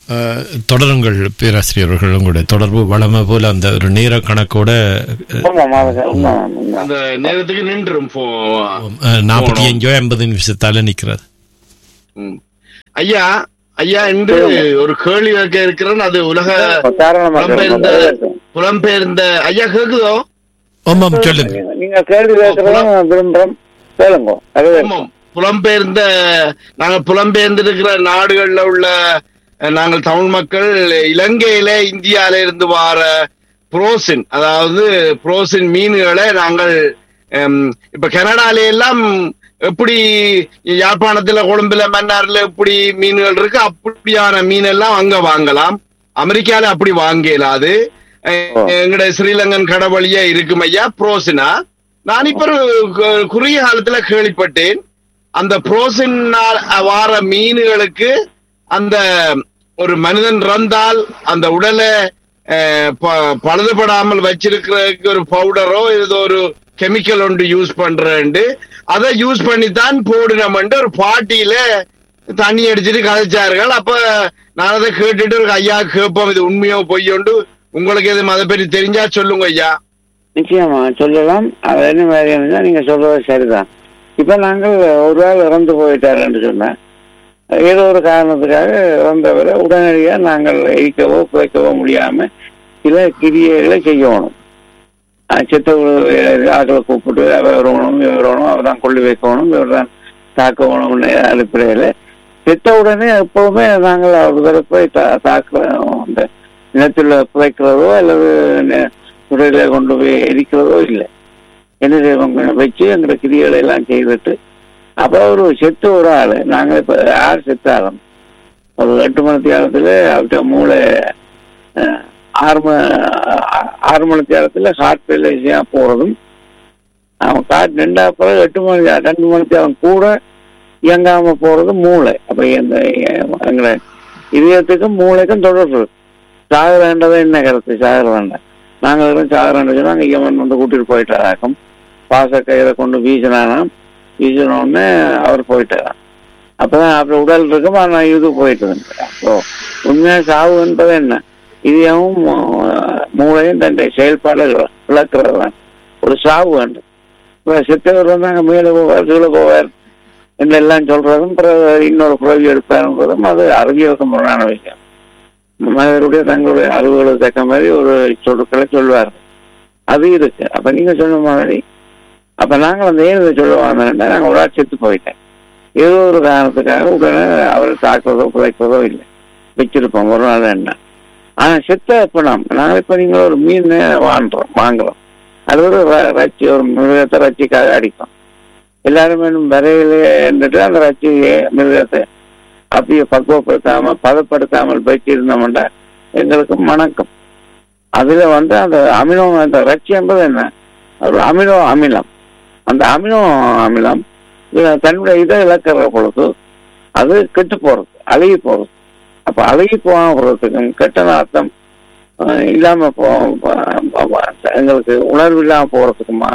அஹ், தொடருங்கள் பேராசிரியர் அவர்கள் உங்களுடைய தொடர்பு வளமை போல அந்த ஒரு நேர கணக்கோட ஆமாம் அது உண்மைதான், உண்மைதான். அந்த நேரத்துக்கு நின்றும் போ நாற்பத்தி அஞ்சோ ஐம்பது நிமிஷத்தால நிக்கிறது ம். ஐயா ஐயா இன்று ஒரு கேள்வி கேட்க இருக்கிறேன் அது உலக தாராளமா புலம்பெயர்ந்த கேளுங்க. புலம்பெயர்ந்த ஐயா கேக்குதோ ஆமாம் சொல்லுங்க நீங்க- நீங்க கேள்வி கேட்கறதும் விரும்புறோம் கேளுங்க அது ஆமாம் புலம்பெயர்ந்த நாங்க புலம்பெயர்ந்து இருக்கிற நாடுகள்ல உள்ள அஹ், நாங்கள் தமிழ் மக்கள் இலங்கையில இந்தியால இருந்து வார புரோசின் அதாவது புரோசின் மீன்களை நாங்கள் ஹம், இப்ப கனடால எல்லாம் எப்படி யாழ்ப்பாணத்துல கொழும்புல மன்னார்ல எப்படி மீன்கள் இருக்கு அப்படியான மீன் எல்லாம் அங்க வாங்கலாம் அமெரிக்கால அப்படி வாங்க இயலாது அஹ், ஓ. எங்கட ஸ்ரீலங்கன் கடவழியா இருக்கும் ஐயா புரோசினா நான் இப்ப ஒரு கு- குறுகிய காலத்துல கேள்விப்பட்டேன் அந்த புரோசினால் வார மீன்களுக்கு அந்த ஒரு மனிதன் இறந்தால் அந்த உடலை அஹ், ப- பழுதுபடாமல் வச்சிருக்கிறதுக்கு ஒரு பவுடரோ ஏதோ ஒரு கெமிக்கல் ஒன்று யூஸ் பண்றேன்ட்டு அதை யூஸ் பண்ணித்தான் போடணும்ட்டு ஒரு பாட்டியில தண்ணி அடிச்சிட்டு கதைச்சார்கள் அப்ப நான் அதை கேட்டுட்டு ஒரு ஐயா கேட்போம் இது உண்மையோ பொய்யோண்டு உங்களுக்கு எதுவும் அதை பற்றி தெரிஞ்சா சொல்லுங்க ஐயா நிச்சயமா சொல்லலாம் அது என்ன மாதிரியான நீங்க சொல்றது சரிதான் இப்ப நாங்கள் ஒரு ஆள் இறந்து போயிட்டாருன்னு சொன்னா ஏதோ ஒரு காரணத்துக்காக இறந்தவரை உடனடியா நாங்கள் எரிக்கவோ குறைக்கவோ முடியாம சில கிரியைகளை செய்யணும் அஹ் செத்த ஆட்களை கூப்பிட்டு அவர் வரணும் இவர் வரணும் அவர் தான் கொள்ளி வைக்கணும் இவர் தான் தாக்கணும்னு அடிப்படையில செத்த உடனே எப்பவுமே நாங்கள் அவர் தரப்பை தாக்க அந்த நிலத்தில் புதைக்கிறதோ அல்லது நெ- உடலை கொண்டு போய் எரிக்கிறதோ இல்லை என்ன செய்வாங்க வச்சு எங்களை கிரிகளை எல்லாம் செய்துட்டு அப்போ ஒரு செத்து ஒரு ஆள் நாங்கள் இப்போ யார் செத்தாலும் ஒரு எட்டு மணி நேரத்தில் அவர்கிட்ட மூளை அஹ், ஆறு மணி ஆறு மணி நேரத்தில் ஹார்ட் ஃபெயிலியர்ஸாக போகிறதும் அவன் காட் நின்றா பிறகு எட்டு மணி நேரம், ரெண்டு மணி நேரம் கூட இயங்காம போறது மூளை அப்ப இந்த எங்களை இதயத்துக்கும் மூளைக்கும் தொடர்பு இருக்கு. சாகரன்றதை என்ன கருத்து சாகரண்ட நாங்க இருக்கிறோம் சாகரண்ட சொன்னா அங்க இவன் வந்து கூட்டிட்டு போயிட்டாராக்கும் பாச கையில கொண்டு வீசினானாம் வீசின உடனே அவர் போயிட்டாராம் அப்பதான் அப்புறம் உடல் இருக்கும் ஆனா இது போயிட்டு அப்போ உண்மையா சாவு என்பது என்ன இதயமும் ஆஹ், மூளையும் தன்னுடைய செயல்பாடு இழக்கிறது தான் ஒரு சாவு வேண்டும் இப்ப செத்தவர் வந்து அங்க மேலே போவார் கீழே போவார் என்றெல்லாம் சொல்றதும் பிறகு இன்னொரு புறவி எடுப்பாருன்றதும் அது அறிவியலுக்கு முரணான விஷயம் மனிதருடைய தங்களுடைய அறிவுகளுக்கு தக்க மாதிரி ஒரு சொற்களை சொல்வார் அது இருக்கு அப்ப நீங்க சொன்ன மாதிரி அப்ப நாங்க அந்த ஏன் இதை சொல்லுவாங்க நாங்க ஒரு ஆள் செத்து போயிட்டேன் ஏதோ ஒரு காரணத்துக்காக உடனே அவரை தாக்குறதோ குலைக்கிறதோ இல்லை வச்சிருப்போம் ஒரு நாள் என்ன ஆனா செத்த இப்ப நாம் நாங்க இப்ப நீங்க ஒரு மீன் வாங்குறோம் வாங்குறோம் அது ஒரு ர- ரச்சி ஒரு மிருகத்தை ரச்சிக்காக அடிக்கும் எல்லாரும் வேணும் வரையிலே இருந்துட்டு அந்த ரச்சியை மிருகத்தை அப்படியே பக்குவப்படுத்தாம பதப்படுத்தாமல் வச்சிருந்தோம்னா எங்களுக்கு மணக்கம் அதுல வந்து அந்த அமினோ அந்த ரச்சி என்பது என்ன ஒரு அமினோ அமிலம் அந்த அமினோ அமிலம் இது தன்னுடைய இதை இழக்கிற பொழுது அது கெட்டு போறது அழுகி போறது அப்ப அழுகி போகாம போறதுக்கும் கெட்ட நாத்தம் அஹ், இல்லாம போ ப- ப- எங்களுக்கு உணர்வு இல்லாம போறதுக்குமா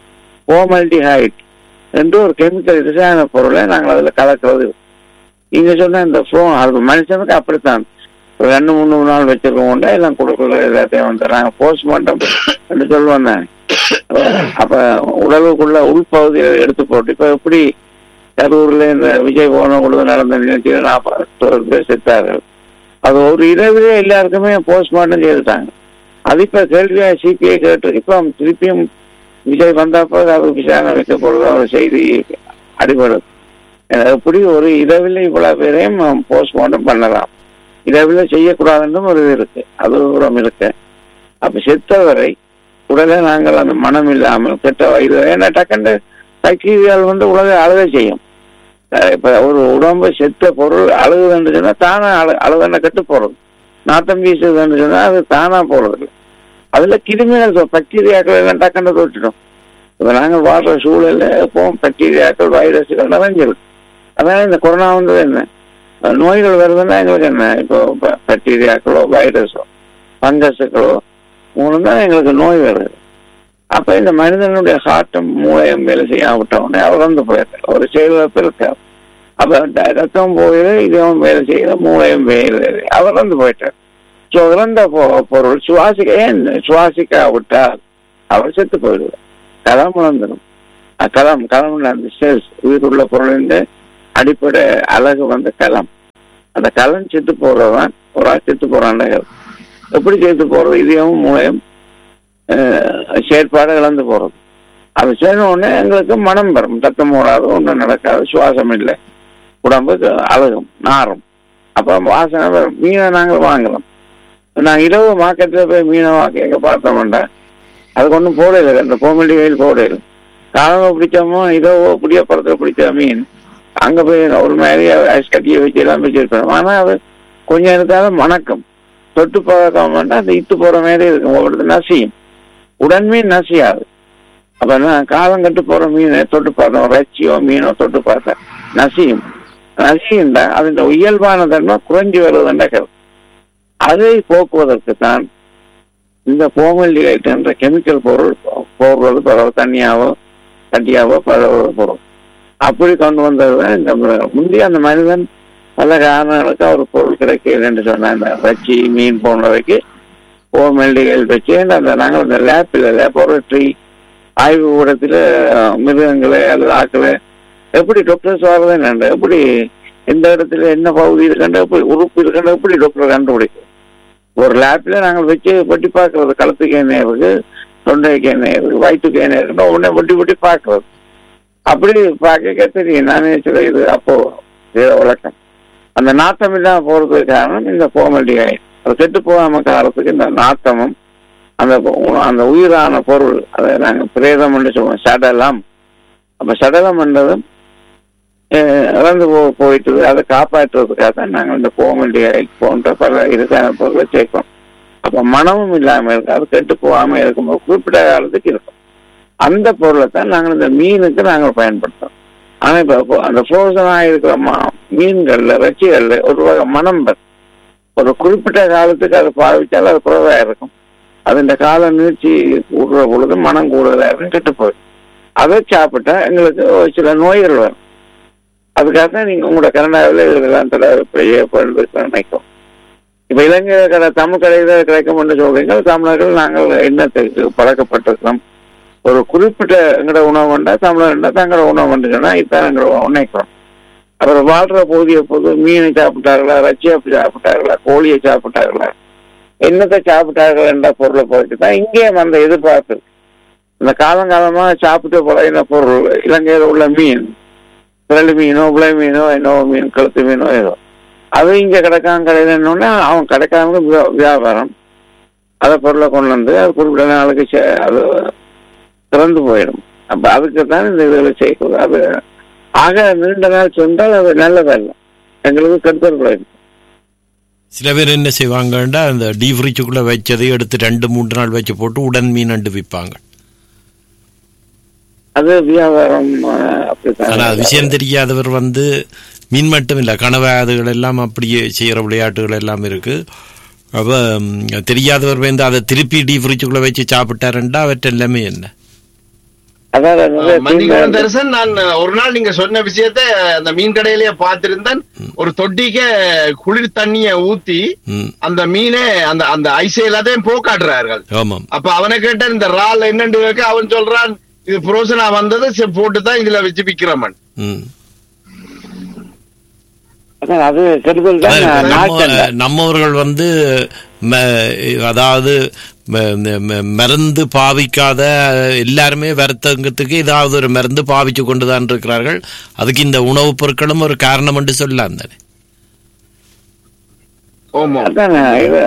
ஹைட் என்று ஒரு கெமிக்கல் ரசாயன பொருளை நாங்கள் அதுல கலக்கிறது நீங்க சொன்ன இந்த ஃபோ அது மனுஷனுக்கு அப்படித்தான் ஒரு ரெண்டு மூணு நாள் வச்சிருக்கோம்டா எல்லாம் கொடுக்கல எல்லாத்தையும் வந்து நாங்கள் போஸ்ட்மார்ட்டம் என்று சொல்லுவோம் தானே அப்ப உடலுக்குள்ள உள்பகுதியை எடுத்து போட்டு இப்ப எப்படி கரூர்ல இந்த விஜய் போன பொழுது நடந்த நிகழ்ச்சியில் நாற்பது பேர் செத்தார்கள் அது ஒரு இரவிலே எல்லாருக்குமே போஸ்ட்மார்ட்டம் செய்துட்டாங்க அது இப்ப கேள்வியா சிபிஐ கேட்டு இப்ப திருப்பியும் விஜய் வந்தப்போ அது விசாரணை வைக்க பொழுது அவர் செய்தி அடிபடுது எனக்கு எப்படி ஒரு இரவில் இவ்வளவு பேரையும் போஸ்ட்மார்ட்டம் பண்ணலாம் இரவில் செய்யக்கூடாதுன்னும் ஒரு இது இருக்கு அது ஒரு புறம் இருக்கு அப்ப செத்தவரை உடனே நாங்கள் அந்த மனம் இல்லாமல் கெட்ட வயிறு ஏன்னா டக்குன்னு பாக்டீரியால் வந்து உலக அழுக செய்யும் அஹ் இப்ப ஒரு உடம்பு செத்த பொருள் அழுகுதுன்னு சொன்னா தானா அழு அழுகுன்னு கெட்டு போறது நாத்தம் வீசுதுன்னு சொன்னா அது தானா போறது இல்லை அதுல கிருமிகள் பாக்டீரியாக்கள் எல்லாம் டக்குன்னு தொட்டுடும் இப்ப நாங்கள் வாழ்ற சூழல்ல எப்பவும் பாக்டீரியாக்கள் வைரஸ்கள் நிறைஞ்சிருக்கு அதனால இந்த கொரோனா வந்தது என்ன அஹ் நோய்கள் வருதுன்னா எங்களுக்கு என்ன இப்போ பாக்டீரியாக்களோ வைரஸோ பங்கஸுகளோ மூணு தான் எங்களுக்கு நோய் வருது அப்ப இந்த மனிதனுடைய ஹார்ட்டும் மூளையும் வேலை செய்யாம விட்ட உடனே அவர் வந்து போயிருக்காரு ஒரு செயலிழப்பு இருக்கார் அப்ப த- ரத்தம் போயிடு இதுவும் வேலை செய்யல மூளையும் வேலை அவர் இறந்து போயிட்டார் ஸோ இறந்த பொ- பொருள் சுவாசிக்க ஏன் சுவாசிக்க விட்டால் அவர் செத்து போயிடுவார் கலம் இழந்துடும் அஹ் கலம் கலம் அந்த செல்ஸ் உயிருள்ள பொருளின் அடிப்படை அழகு வந்து கலம் அந்த கலம் செத்து போடுறவன் ஒரு ஆள் செத்து போறான் எப்படி செத்து போறது இதயமும் மூளையும் அஹ், செயற்பாடு இழந்து போறது அது செய்த உடனே எங்களுக்கு மனம் வரும் ரத்தம் ஓடாது ஒன்றும் நடக்காது சுவாசம் இல்லை உடம்புக்கு அழகும் நாரும் அப்ப வாசனை வரும் மீனை நாங்கள் வாங்கலாம் நான் இரவு மார்க்கெட்டில் போய் மீனை கேட்க பார்த்தோம்னா அதுக்கு ஒன்றும் போடல அந்த கோமல்லி வெயில் போடல காலமாக பிடிச்சோமோ இரவோ புளிய படத்தில் பிடிச்ச மீன் அங்கே போய் ஒரு மாதிரி ஐஸ் கட்டியை வச்சு எல்லாம் வச்சிருப்பேன் ஆனால் அது கொஞ்சம் இருந்தாலும் மணக்கம் தொட்டு பார்க்க மாட்டா அந்த இத்து போகிற மாதிரி இருக்கும் ஒவ்வொரு நசியும் உடன்மீன் நசியாது அப்ப நான் காலம் கட்டு போற மீனை தொட்டு பார்த்தோம் இறைச்சியோ மீனோ தொட்டு பார்த்தேன் நசியும் நசியுண்டா அதன் இயல்பான தன்மை குறைஞ்சு வருவதுண்டா கருத்து அதை போக்குவதற்கு தான் இந்த போமல்டிகைட் என்ற கெமிக்கல் பொருள் போடுறது பரவ தண்ணியாவோ கட்டியாவோ பரவ பொருள் அப்படி கொண்டு வந்தது இந்த மு- முந்தைய அந்த மனிதன் பல காரணங்களுக்கு அவர் பொருள் கிடைக்கல என்று சொன்ன இந்த இறைச்சி மீன் போன்றவைக்கு போமெல்டிகள் வச்சு அந்த நாங்கள் இந்த லேப்பில் லேபோரட்டரி ஆய்வு கூடத்தில் மிருகங்களை அல்லது ஆக்களை எப்படி டாக்டர்ஸ் வர்றது என்னண்டு எப்படி எந்த இடத்துல என்ன பகுதி இருக்கண்டு எப்படி உறுப்பு இருக்கண்டு எப்படி டாக்டர் கண்டுபிடிக்கும் ஒரு லேப்ல நாங்கள் வச்சு வெட்டி பார்க்கறது களத்துக்கு என்ன இருக்கு தொண்டைக்கு என்ன இருக்கு வயிற்றுக்கு என்ன இருக்குன்னு உடனே வெட்டி வெட்டி பார்க்கறது அப்படி பார்க்க தெரியும் நானே சில இது அப்போ இது வழக்கம் அந்த நாட்டம் இல்லாம போறதுக்கு காரணம் இந்த கோமல்டிகை அது கெட்டு போகாம காலத்துக்கு இந்த நாட்டமும் அந்த உ- அந்த உயிரான பொருள் அதை நாங்கள் பிரேதம் என்று சொல்லுவோம் சடலம் அப்ப சடலம் என்றதும் அஹ், இறந்து போ போயிட்டு அதை காப்பாற்றுறதுக்காக தான் நாங்கள் இந்த கோமல்டிகை போன்ற பல இருக்கான பொருளை சேர்க்கிறோம் அப்ப மனமும் இல்லாம இருக்கு அது கெட்டு போகாம இருக்கும்போது குறிப்பிட்ட காலத்துக்கு இருக்கும் அந்த பொருளை தான் நாங்கள் இந்த மீனுக்கு நாங்கள் பயன்படுத்துறோம் ஆனா இப்ப இப்போ அந்த ஃப்ரோசனா இருக்கிற ம- மீன்கள்ல இறைச்சிகள்ல ஒரு வகை மனம் வரும். ஒரு குறிப்பிட்ட காலத்துக்கு அதை பாவிச்சாலும் அது குறைவா இருக்கும் அது இந்த கால நீட்சி கூடுற பொழுது மனம் கூடுதலா இருக்கும் கெட்டு போயிடும் அதை சாப்பிட்டா எங்களுக்கு ஒரு சில நோய்கள் வரும் அதுக்காக தான் நீங்க உங்களோட கனடாவில் இதெல்லாம் தடை செய்யப்படுறது நினைக்கும் இப்ப இலங்கை கடை தமிழ் கடையில கிடைக்கும் என்று சொல்றீங்க தமிழர்கள் நாங்கள் எண்ணத்துக்கு பழக்கப்பட்டிருக்கிறோம் ஒரு குறிப்பிட்ட எங்களோட உணவு உண்டா தமிழர்னா தங்களோட உணவு உண்டுன்னா இதான் எங்களோட உணைக்கிறோம் அப்புறம் வாழ்ற போதிய போது மீனை சாப்பிட்டார்களா ரச்சியை சாப்பிட்டார்களா கோழியை சாப்பிட்டார்களா என்னத்தை சாப்பிட்டார்கள் என்ற பொருளை பொறுத்து தான் இங்கேயும் அந்த எதிர்பார்ப்பு இருக்கு. இந்த காலங்காலமா சாப்பிட்டு பழகின பொருள் இலங்கையில் உள்ள மீன் விரல் மீனோ உலை மீனோ என்னோ மீன் கழுத்து மீனோ ஏதோ அது இங்க கிடைக்காம கிடைக்கணும்னா அவன் கிடைக்காம வியா- வியாபாரம் அதை பொருளை கொண்டு வந்து அது குறிப்பிட்ட நாளுக்கு சே- அது திறந்து போயிடும் அப்ப அதுக்கு தான் இந்த இதுகளை செய்யக்கூடாது அது ஆக நீண்ட நாள் சென்றால் அது நல்லதல்ல எங்களுக்கு கெடுதல் விளையும் சில பேர் என்ன செய்வாங்கண்டா அந்த டீ ஃப்ரிட்ஜுக்குள்ள வச்சதை எடுத்து ரெண்டு மூன்று நாள் வச்சு போட்டு உடன் மீன் அண்டு விற்பாங்க அது வியாபாரம் அஹ், அப்படித்தான் ஆனா விஷயம் தெரியாதவர் வந்து மீன் மட்டும் இல்ல கனவாதுகள் எல்லாம் அப்படியே செய்யற விளையாட்டுகள் எல்லாம் இருக்கு அப்ப ம், தெரியாதவர் வந்து அதை திருப்பி டீ ஃப்ரிட்ஜுக்குள்ள வச்சு சாப்பிட்டாருண்டா அவற்றை எல்லாமே என்ன அதாவது நிறைய மன்னிக்கணும் தீங்கு- தரிசன் நான் ஒரு நாள் நீங்க சொன்ன விஷயத்த அந்த மீன் கடையிலேயே பார்த்திருந்தேன் ஒரு தொட்டிக்க குளிர் தண்ணிய ஊத்தி ம் அந்த மீனை அந்த அந்த ஐசை எல்லாத்தையும் போக்காட்டுறார்கள் ஆமாம் அப்ப அவனை கேட்ட இந்த ரால் என்னன்னு கேட்க அவன் சொல்றான் இது புரோசனா வந்தது சரி, போட்டுதான் இதுல வச்சு விக்கிறமன் ம் அதான் அது கெடுதல் தான் அதான் நாட்கள் நம்ம நம்மவர்கள் வந்து ம- அதாவது ம- ம- மருந்து பாவிக்காத எல்லாருமே வருத்தங்கத்துக்கு ஏதாவது ஒரு மருந்து பாவிச்சு கொண்டுதான் இருக்கிறார்கள் அதுக்கு இந்த உணவுப் பொருட்களும் ஒரு காரணம் என்று சொல்லலாம் தானே ஓமோ அதான் இது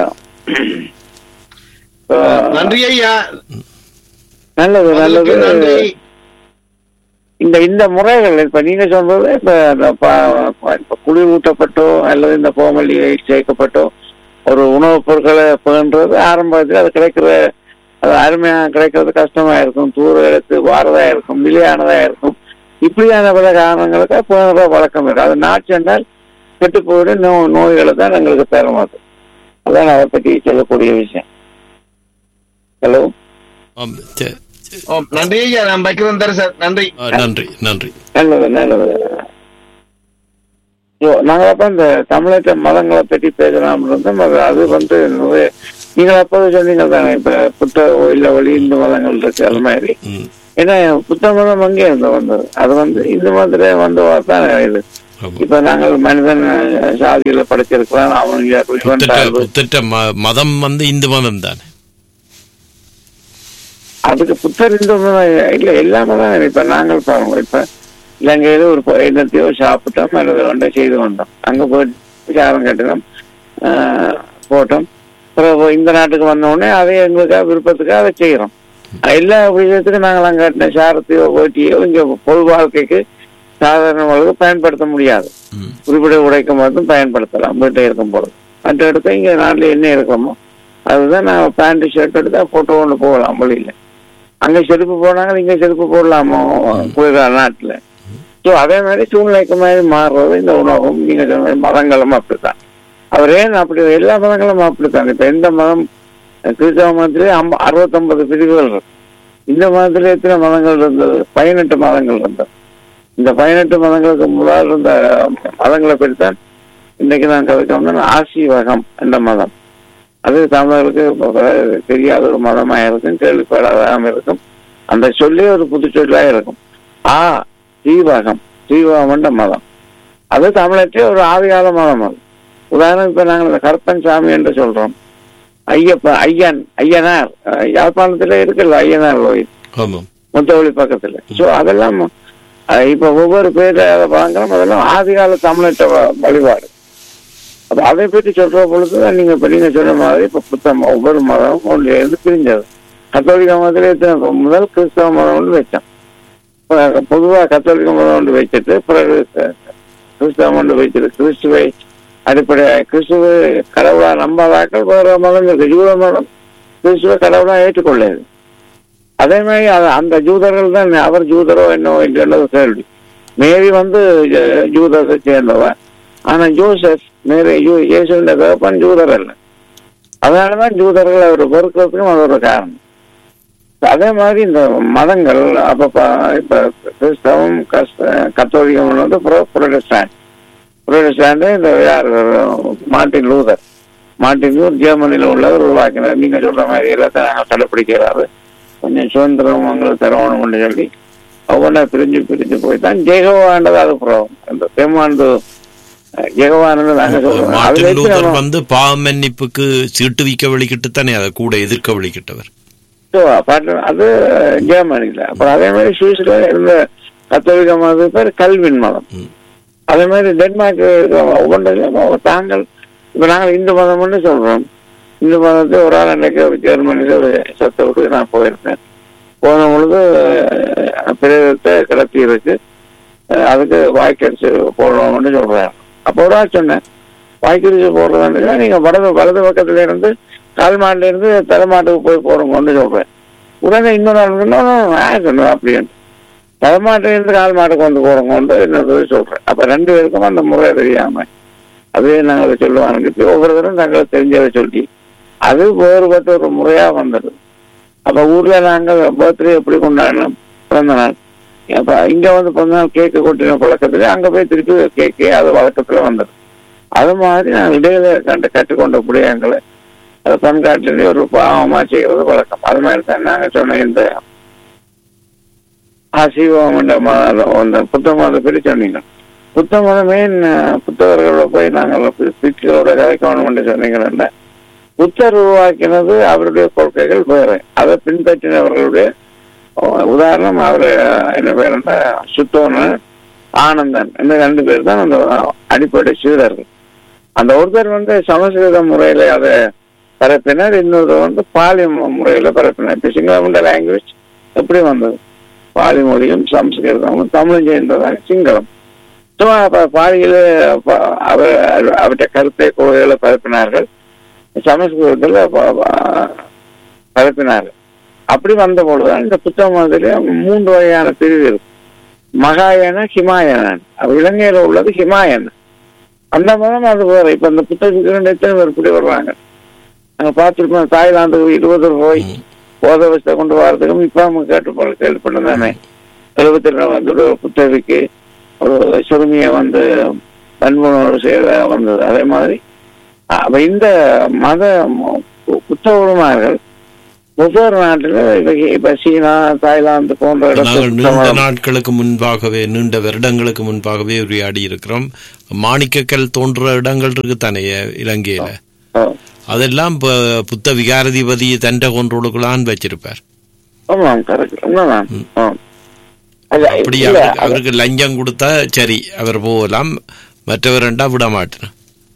நன்றி ஐயா நல்லது அதுக்கு நல்லது நன்றி இந்த இந்த முறைகள் இப்ப நீங்க சொல்றது இப்ப இந்த ப- ப- இப்ப குளிர் ஊட்டப்பட்டோ அல்லது இந்த கோமலியை சேர்க்கப்பட்டோ ஒரு உணவுப் பொருட்களை பேணுறது ஆரம்பத்தில் அது கிடைக்கிற அது அருமையா கிடைக்கிறது கஷ்டமா இருக்கும் தூர எடுத்து வாரதா இருக்கும் நிலையானதா இருக்கும் இப்படியான பல காரணங்களுக்கு பேணுற வழக்கம் இருக்கு அது நாட்டு என்றால் கெட்டு போயிடும் நோ நோய்களை தான் எங்களுக்கு தரும் அது அதான் அதை பற்றி சொல்லக்கூடிய விஷயம் ஹலோ ஆம், சரி, சரி. ஓ, நன்றி ஐயா நான் வைக்கிறேன் தரிசன் நன்றி ஆ, நன்றி நன்றி நல்லது நல்லது ஸோ நாங்கள் அப்போ இந்த தமிழக மதங்களை பற்றி பேசலாம் இருந்தோம் அது அது வந்து நிறைய- நீங்கள் அப்போது சொன்னீங்க தானே இப்போ புத்த இல்ல வழி இந்து மதங்கள் இருக்கு அது மாதிரி ம். ஏன்னா புத்த மதம் அங்கே இருந்து வந்தது அது வந்து இந்து மதத்திலே வந்து தான் இது ஆமா. இப்ப நாங்கள் மனிதன் அஹ், சாதியில படைச்சிருக்கிறோம் அவன் இவன் புத்தட்ட தாழ்வு. புத்தட்ட ம- மதம் வந்து இந்து மதம் தானே அதுக்கு புத்தர் இந்து மதம் இல்ல எல்லாமே தான் இப்ப நாங்கள் பாருங்க இப்ப இலங்கையில ஒரு பொ- என்னத்தையோ சாப்பிட்டோம் அல்லது ஒன்றை செய்து வந்தோம் அங்க போயிட்டு சாரம் கட்டினோம் ஆஹ், போட்டோம் பிறகு இந்த நாட்டுக்கு வந்த உடனே அதை எங்களுக்காக விருப்பத்துக்காக அதை செய்யறோம் எல்லா விஷயத்துக்கும் நாங்கள் அங்க கட்டின சாரத்தையோ ஓட்டியோ இங்க பொது வாழ்க்கைக்கு சாதாரண வாழ்க்கை பயன்படுத்த முடியாது ம். குறிப்பிட்ட உடைக்கும் போதும் பயன்படுத்தலாம் வீட்டில் இருக்கும் பொழுது மற்ற இடத்துல இங்க நாட்டில் என்ன இருக்கோமோ அதுதான் நான் பேண்ட் ஷர்ட் எடுத்தா போட்டு கொண்டு போகலாம் வெளியில அங்க செருப்பு போனாங்க இங்க செருப்பு போடலாமோ குளிர்கால நாட்டுல ஸோ அதே மாதிரி சூழ்நிலைக்கு மாதிரி மாறுறது இந்த உணவும் நீங்க சொன்ன மாதிரி மதங்களும் அப்படித்தான் அவர் ஏன் அப்படி எல்லா மதங்களும் அப்படித்தான் இப்ப எந்த மதம் கிறிஸ்தவ மதத்திலே அம்ப அறுபத்தொன்பது பிரிவுகள் இருக்கு இந்த மதத்திலே எத்தனை மதங்கள் இருந்தது பதினெட்டு மதங்கள் இருந்தது இந்த பதினெட்டு மதங்களுக்கு முதல் இருந்த மதங்களை பற்றித்தான் இன்னைக்கு நான் கதைக்கணும்னா ஆசீவகம் என்ற மதம் அது தமிழர்களுக்கு தெரியாத ஒரு மதமா இருக்கும் கேள்விப்படாதாம இருக்கும் அந்த சொல்லி ஒரு புது சொல்லா இருக்கும் ஆ தீவகம் தீவகம் என்ற மதம் அது தமிழற்றே ஒரு ஆதிகால மதம் அது உதாரணம் இப்ப நாங்கள் இந்த கருப்பன் சாமி என்று சொல்றோம் ஐயப்ப ஐயன் ஐயனார் அஹ் யாழ்ப்பாணத்துல இருக்குல்ல ஐயனார் கோயில் ஆமாம் முத்தவழி பக்கத்துல சோ அதெல்லாம் அஹ் இப்ப ஒவ்வொரு பேர வழங்குறோம் அதெல்லாம் ஆதிகால தமிழற்ற வ- வழிபாடு அப்ப அதை பற்றி சொல்ற பொழுது நீங்க இப்ப நீங்க சொன்ன மாதிரி இப்ப புத்தம் ஒவ்வொரு மதமும் ஒன்று இருந்து பிரிஞ்சது கத்தோலிக்க மதத்துல எத்தனை முதல் கிறிஸ்தவ மதம் ஒன்று வச்சோம் இப்ப பொதுவா கத்தோலிக்க மதம் ஒன்று வச்சுட்டு பிறகு க- கிறிஸ்தவம் ஒன்று வச்சுட்டு கிறிஸ்துவை அடிப்படை கிறிஸ்துவ கடவுளா நம்பாதாக்கள் வேற மதம் இருக்கு ஜூத மதம் கிறிஸ்துவ கடவுளா ஏற்றுக்கொள்ளாது அதே மாதிரி அது- அந்த ஜூதர்கள் தான் அவர் ஜூதரோ என்னவோ என்றது கேள்வி மேரி வந்து ஜ- ஜூதத்தை சேர்ந்தவன் ஆனா ஜோசப் மேரி யூ- இயேசுவின் தகப்பன் ஜூதர் அல்ல அதனாலதான் ஜூதர்கள் அவர் வெறுக்கிறதுக்கும் அது ஒரு காரணம் அதே மாதிரி இந்த மதங்கள் அப்ப ப- இப்ப கிறிஸ்தவம் கஸ்த- கத்தோலிகம் வந்து புரொடெஸ்டாண்ட் புரொடெஸ்டாண்ட் இந்த யார் மார்ட்டின் லூதர் மார்ட்டின் லூதர் ஜெர்மனியில் உள்ளவர் உருவாக்கினார் நீங்க சொல்ற மாதிரி எல்லாத்தையும் நாங்கள் கடைப்பிடிக்கிறாரு கொஞ்சம் சுதந்திரம் உங்களுக்கு தரணும் சொல்லி ஒவ்வொன்றா பிரிஞ்சு பிரிஞ்சு போய் தான் ஜெகவானது அது புறம் அந்த பெருமாண்டு ஜெகவானது நாங்க சொல்றோம் அதுல மார்ட்டின் இருந்து லூதர் நம்ம- வந்து பாவ மன்னிப்புக்கு சீட்டு விக்க வழிகிட்டு தானே அதை கூட எதிர்க்க வழிகிட்டவர் So, பாட்டு- அது ஜெர்மனில அப்புறம் அதே மாதிரி சுவிஸ்ல இருந்த கத்தோலிக்க மதம் பேர் கல்வின் மதம் ம். அதே மாதிரி டென்மார்க் ஒவ்வொன்றிலும் தாங்கள் இப்ப நாங்கள் இந்து மதம்னு சொல்றோம் இந்து மதத்தை ஒரு ஆள் அன்னைக்கு ஜெர்மனில ஒரு சத்த விட்டு நான் போயிருக்கேன் போன பொழுது அஹ், பிரேதத்தை கிளப்பி இருக்கு அஹ், அதுக்கு வாய்க்கடிச்சு போடணும்னு சொல்றாங்க அப்போ ஒரு ஆள் சொன்னேன் வாய்க்கடிச்சு போடுறதுன்னா நீங்க வலது வலது பக்கத்துல இருந்து கால் மாட்டுல இருந்து தலைமாட்டுக்கு போய் போடுங்கன்னு சொல்றேன் உடனே இன்னொரு ஆள் சொன்னா, நான் சொன்னேன் அப்படின்னு தலைமாட்டுல இருந்து கால் மாட்டுக்கு வந்து போடுங்கன்னு இன்னொரு சொல்றேன் அப்ப ரெண்டு பேருக்கும் அந்த முறை தெரியாம அதே நாங்கள் சொல்லுவாங்க ஒவ்வொருத்தரும் தங்களை தெரிஞ்சதை சொல்லி அது வேறுபட்ட ஒரு முறையா வந்தது அப்ப ஊர்ல நாங்கள் பர்த்டே எப்படி கொண்டாடணும் பிறந்த நாள் அப்ப இங்க வந்து பிறந்த நாள் கேக்கு கொட்டின பழக்கத்துல அங்க போய் திருப்பி கேக்கே அது வழக்கத்துல வந்தது அது மாதிரி நான் இடையில கண்டு கற்றுக்கொண்ட புடியங்களை அதை பண்காட்டிலே ஒரு பாவமா செய்யறது வழக்கம் அது மாதிரி தான் நாங்க சொன்ன இந்த ஆசீவம் என்ற மதம் அந்த புத்த மதத்தை பற்றி சொன்னீங்க புத்த மதமே ந- புத்தகர்களோட போய் நாங்கள் பிச்சுகளோட கதைக்கணும் என்று சொன்னீங்கன்னா புத்தர் உருவாக்கினது அவருடைய கொள்கைகள் வேறு அதை பின்பற்றினவர்களுடைய அஹ், உதாரணம் அவர் என்ன பேர் என்ன சுத்தோனன் ஆனந்தன் இந்த ரெண்டு பேர் தான் அந்த அடிப்படை சீடர்கள் அந்த ஒருத்தர் வந்து சமஸ்கிருத முறையில அதை பரப்பினார் இன்னொரு வந்து பாலி மு- முறையில பரப்பினார் இப்ப சிங்களம் லாங்குவேஜ் எப்படி வந்தது பாலி மொழியும் சமஸ்கிருதமும் தமிழும் சேர்ந்ததாக சிங்களம் ஸோ அப்ப பாலியில ப- அவர் அவருடைய கருத்தை கொள்கைகளை பரப்பினார்கள் சமஸ்கிருதத்துல ப- ப- பரப்பினார்கள் அப்படி வந்த பொழுதுதான் இந்த புத்த மதத்திலே மூன்று வகையான பிரிவு இருக்கு மகாயன ஹிமாயனன் அப்ப இலங்கையில உள்ளது ஹிமாயன் அந்த மதம் அது வேற இப்ப இந்த புத்தகத்துக்கு ரெண்டு எத்தனை பேர் இப்படி வர்றாங்க நாங்க பார்த்துருப்போம் தாய்லாந்துக்கு இருபது போய் போத வசத்தை கொண்டு வரதுக்கும் இப்ப அவங்க கேட்டு போல கேள்விப்பட்டதானே எழுபத்தி ரெண்டு வந்து ஒரு புத்தகைக்கு ஒரு சிறுமியை வந்து வன்முறை செய்த வந்தது அதே மாதிரி அப்ப இந்த மத குற்றவுமார்கள் ஒவ்வொரு நாட்டில் இப்ப சீனா தாய்லாந்து போன்ற நாங்கள் நீண்ட இடத்துல நாட்களுக்கு முன்பாகவே நீண்ட வருடங்களுக்கு முன்பாகவே உரையாடி இருக்கிறோம் மாணிக்கக்கல் தோன்ற இடங்கள் இருக்கு தானே இலங்கையில ஓ, அதெல்லாம் இப்ப புத்த விகாரதிபதி தண்ட கொன்றோடுக்கலான்னு வச்சிருப்பார் ஆமாம் கரெக்ட் உண்மைதான் ஓ. அது அப்படி இல்ல, அவருக்கு- அது- அவருக்கு லஞ்சம் கொடுத்தா சரி அவர் போகலாம் மற்றவரண்டா விட மாட்டேன்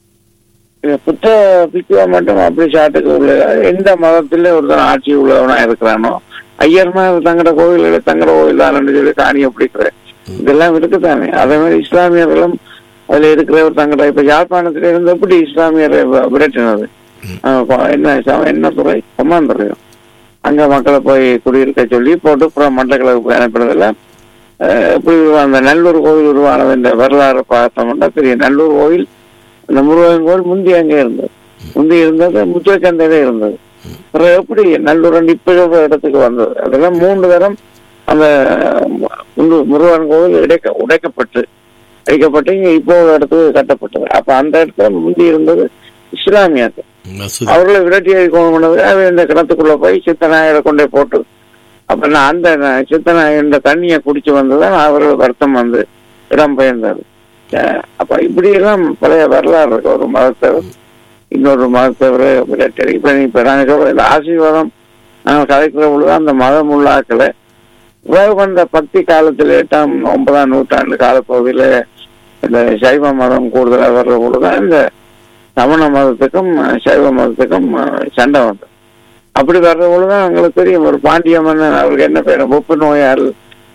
இது புத்த பிக்குவா மட்டும் அப்படி சாட்டுக்கு உள்ள எந்த மதத்திலே ஒருத்தன் ஆட்சி உள்ளவனா இருக்கிறானோ ஐயர்மார் தங்கட கோயில்கள தங்கட கோயில் தான் சொல்லி காணியை பிடிக்கிறேன் இதெல்லாம் இருக்குதானே அதே மாதிரி இஸ்லாமியர்களும் அதுல இருக்கிறவர் தங்கட இப்ப யாழ்ப்பாணத்துல இருந்து எப்படி இஸ்லாமியரை வ- விரட்டினது ஆஹ் கொ- என்ன ச- என்ன துறை கொமாந்துறையும் அங்க மக்களை போய் குடியிருக்க சொல்லி போட்டு அப்புறம் மட்டக்களவுக்கு அனுப்பினதுல அஹ், இப்படி அந்த நல்லூர் கோயில் உருவானது இந்த வரலாறு பார்த்தோம்னா பெரிய நல்லூர் கோயில் அந்த முருகன் கோயில் முந்தி அங்கே இருந்தது முந்தி இருந்தது முத்துவச்சந்தையில இருந்தது அப்புறம் எப்படி நல்லூர் இப்ப இடத்துக்கு வந்தது அதெல்லாம் மூன்று தரம் அந்த முரு- முருகன் கோவில் இடைக்க உடைக்கப்பட்டு அடிக்கப்பட்டு இங்க இப்போ ஒரு இடத்துக்கு கட்டப்பட்டது அப்ப அந்த இடத்துல முந்தி இருந்தது இஸ்லாமியர்கள் மசூதி அவர்களை விரட்டி அடிக்கணும் பண்ணது அவன் இந்த கிணத்துக்குள்ள போய் சித்தநாயரை கொண்டே போட்டு அப்ப நான் அந்த ந- சித்தநாயகன் தண்ணியை குடிச்சு வந்ததான் அவர்கள் வருத்தம் வந்து இடம் பெயர்ந்தது அஹ் அப்ப இப்படி எல்லாம் பழைய வரலாறு இருக்கு ஒரு மதத்தவர் இன்னொரு மதத்தவர் விரட்டி அடி- இப்ப நீ- இப்ப நாங்க சொல்ற இந்த ஆசீர்வாதம் நாங்கள் கலைக்கிற பொழுது அந்த மதம் உள்ளாக்களை உறவு வந்த பக்தி காலத்தில் எட்டாம் ஒன்பதாம் நூற்றாண்டு காலப்பகுதியில இந்த சைவ மதம் கூடுதலாக வர்ற பொழுதுதான் இந்த சமண மதத்துக்கும் அஹ், சைவ மதத்துக்கும் அஹ், சண்டை வந்தது அப்படி வர்ற பொழுதுதான் எங்களுக்கு தெரியும் ஒரு பாண்டிய மன்னன் அவருக்கு என்ன பேர் ஒப்பு நோயால்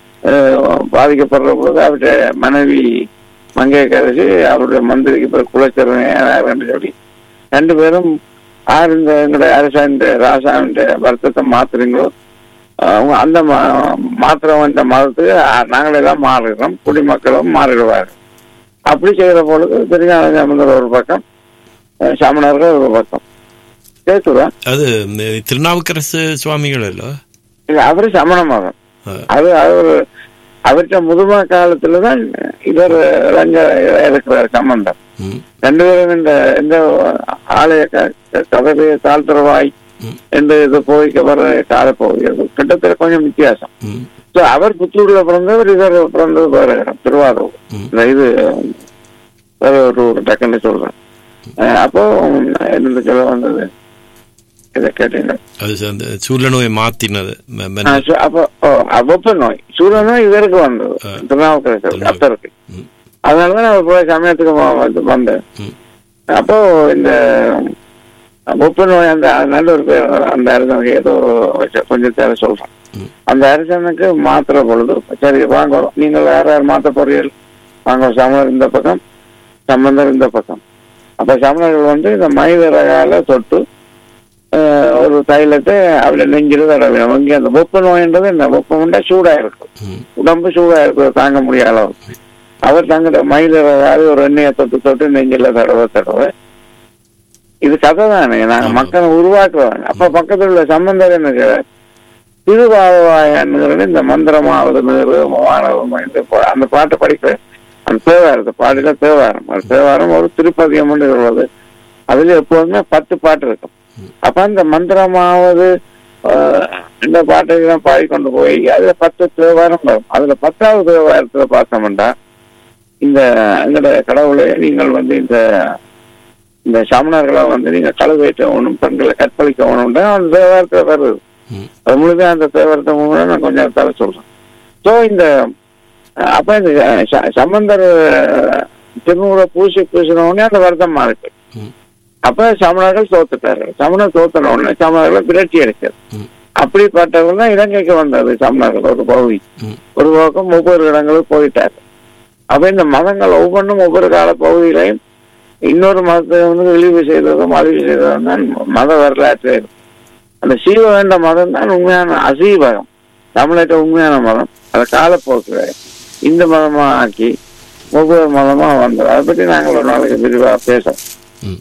அஹ், பாதிக்கப்படுற பொழுது அவருடைய மனைவி மங்கையரசி அவருடைய மந்திரிக்கு பேர் குலச்சரன் என்று சொல்லி ரெண்டு பேரும் யார் இந்த எங்களுடைய அரசாண்ட ராசாண்ட வருத்தத்தை மாத்துறீங்களோ அவங்க அந்த மா- மாத்திர வந்த மதத்துக்கு அஹ், நாங்களே தான் மாறுகிறோம் குடிமக்களும் மாறிடுவார்கள் அப்படி செய்யற பொழுது திருஞான சம்பந்தர் ஒரு பக்கம் அஹ், சமணர்கள் ஒரு பக்கம் கேக்குதா அது இந்த திருநாவுக்கரசு சுவாமிகள் இல்ல இல்ல அவரு சமண மதம் ஆ. அது அவர் அவர்கிட்ட முதுமா காலத்துல தான் இவர் இளைஞ இருக்கிறார் சம்பந்தம் ம், ரெண்டு பேரும் இந்த இந்த ஆலய க- கதவையை தாழ்த்துறவாய் ம். என்று இது போய்க்க வர காலப்பகுதி அது கிட்டத்தட்ட கொஞ்சம் வித்தியாசம் ம், So, அவர் புத்தூர்ல பிறந்தவர் இவர் பிறந்தது வேற இடம், திருவாரூர் ம். இந்த இது வேற ஒரு ஊர் டக்குன்னு சொல்றேன் அஹ் அப்போ என்ன சொல்ல வந்தது இதை கேட்டீங்க அது அந்த சூழ நோயை மாத்தினது ம- ம- ஆஹ் சு- அப்போ ஓ, வெப்ப நோய் சூரிய நோய் இவருக்கு வந்தது ஆ. திருநாவுக்கரசர் திருநாவுக்கரசர். அப்பருக்கு ம், அதனாலதான் அவர் போய் சமயத்துக்கு வ- வந்து வந்தேன் ம். அப்போ இந்த வெப்ப நோய் அந்த நல்ல ஒரு பேர் அந்த அரசனுக்கு ஏதோ வச்ச- கொஞ்சம் தேவை சொல்றேன் ம். அந்த அரசனுக்கு மாத்துற பொழுது சரி வாங்க நீங்கள் யார் யார் மாத்த போறீர்கள் வாங்க சமணர் இந்த பக்கம் சம்பந்தர் இந்த பக்கம் அப்ப சமணர்கள் வந்து இந்த மனிதரகால தொட்டு ஆஹ், ஒரு தைலத்தை அவளை நெஞ்சில தடவை அவங்க அந்த வெப்ப நோய்ன்றது என்ன வெப்பம்னா சூடா இருக்கும் ம், உடம்பு சூடா இருக்கிறது தாங்க முடியாத அளவுக்கு அவர் தங்கிட்ட மயிலரகால ஒரு எண்ணெயை தொட்டு தொட்டு நெஞ்சில தடவை தடவை இது கதை தானே நாங்க ஆமா. மக்களை உருவாக்குறோம் அப்ப பக்கத்துல உள்ள சம்பந்தர் என்ன செய்றார்? திருவாவாயன்னுங்கிற இந்த மந்திரமாவது நேரு மாணவம் இந்த பா- அந்த பாட்டை படிக்கிற அந்த தேவாரத்தை பாடில தேவாரம் அந்த தேவாரம் ஒரு திருப்பதியம் உள்ளது அதுல எப்போதுமே பத்து பாட்டு இருக்கும் அப்ப அந்த மந்திரமாவது ஆஹ், இந்த பாட்டையெல்லாம் பாடிக்கொண்டு போய் அதுல பத்து தேவாரம் வரும் அதுல பத்தாவது தேவாரத்துல பார்த்தோம்னா இந்த எங்களோட கடவுளை நீங்கள் வந்து இந்த இந்த சமணர்களை வந்து நீங்க கழுவேற்றவனும் பெண்களை கற்பழிக்கவனும் அந்த தேவாரத்துல வருது ம், அது முழுக்க அந்த தேவாரத்தை முழுக்க நான் கொஞ்சம் தர சொல்றேன் ஸோ இந்த அஹ், அப்ப இந்த அஹ், ச- சம்பந்தர் அஹ், திருநூறை பூசி பூசின உடனே அந்த வருத்தமா இருக்கு ம், அப்ப சமணர்கள் தோத்துட்டாரு சமணர் தோத்துன உடனே சமணர்களை விரட்டி அடிச்சார் ம், அப்படிப்பட்டவர்கள் தான் இலங்கைக்கு வந்தது சமணர்கள் ஒரு பகுதி ம், ஒரு பக்கம் ஒவ்வொரு இடங்களுக்கு போயிட்டார் அப்ப இந்த மதங்கள் ஒவ்வொன்றும் ஒவ்வொரு கால பகுதியிலையும் இன்னொரு மதத்தை வந்து இழிவு செய்ததும் அழிவு செய்ததும் தான் மத வரலாற்று இருக்கு. அந்த சீவகண்ட மதம் தான் உண்மையான அசீவகம் தமிழக உண்மையான மதம் அதை காலப்போக்கு இந்த மதமா ஆக்கி ஒவ்வொரு மதமா வந்தது அதை பற்றி நாங்கள் ஒரு நாளைக்கு விரிவா பேசோம் ம்.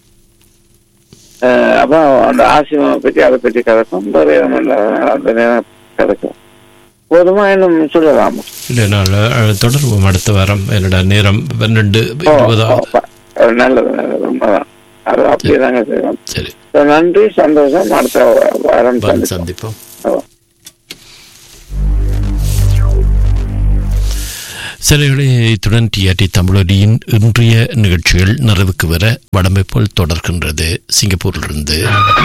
அஹ் அப்போ அந்த ஆசிரமம் பற்றி அதை பற்றி கதைக்கும் வேற எதுவும் இல்லை, அந்த நேரம் கதைக்கும் போதுமா இன்னும் சொல்லலாமா இல்லை நான் அஹ், தொடர்வோம் அடுத்த வாரம் என்னோட நேரம் பன்னெண்டு ஓ, இருபதாவது ஓ, ப- நல்லது நல்லது உண்மைதான் அது அப்படியே தாங்க செய்வோம் சரி So, நன்றி சந்தோஷம் அடுத்த வாரம் வந்து சந்திப்போம். சந்திப்போம் ஓ. சிலைகளை இத்துடன் டிஆர்டி தமிழொலியின் இன்றைய நிகழ்ச்சிகள் நிறைவுக்கு வர வடமை போல் தொடர்கின்றது சிங்கப்பூரிலிருந்து